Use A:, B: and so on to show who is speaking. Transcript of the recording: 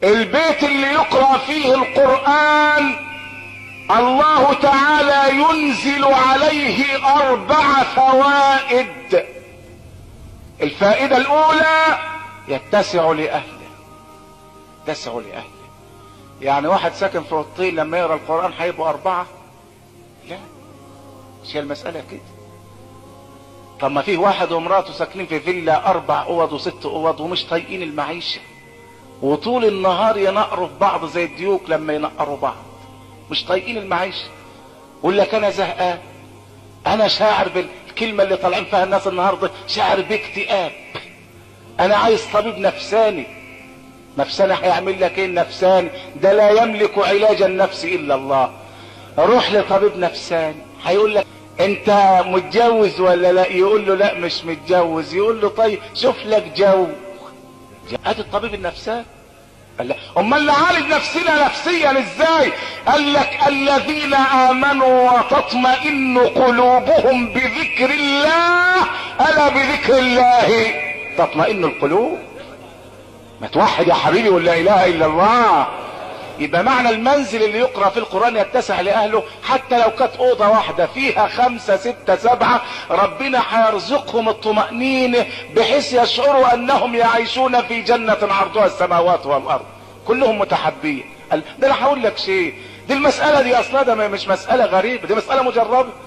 A: البيت اللي يقرأ فيه القرآن الله تعالى ينزل عليه اربع فوائد الفائدة الاولى يتسع لاهله يتسع لاهله يعني واحد ساكن في اوضتين لما يقرا القرآن هيبقوا اربعة لا مش هي المسألة كده طب ما فيه واحد ومراته ساكنين في فيلا اربع اوض وست اوض ومش طايقين المعيشة وطول النهار ينقروا في بعض زي الديوك لما ينقروا بعض مش طايقين المعيشة يقول لك انا زهقان انا شاعر بالكلمة اللي طالعين فيها الناس النهاردة شاعر باكتئاب انا عايز طبيب نفساني نفساني هيعمل لك ايه النفساني ده لا يملك علاج النفس الا الله روح لطبيب نفساني هيقول لك انت متجوز ولا لا يقول له لا مش متجوز يقول له طيب شوف لك جو ادي الطبيب النفساني قال لا امال نعالج نفسنا نفسيا ازاي قال لك الذين امنوا وتطمئن قلوبهم بذكر الله الا بذكر الله تطمئن القلوب ما توحد يا حبيبي ولا اله الا الله يبقى معنى المنزل اللي يقرأ في القرآن يتسع لأهله حتى لو كانت أوضة واحدة فيها خمسة ستة سبعة ربنا هيرزقهم الطمأنينة بحيث يشعروا أنهم يعيشون في جنة عرضها السماوات والأرض كلهم متحبين ده أنا هقول لك شيء دي المسألة دي أصلا ده مش مسألة غريبة دي مسألة مجربة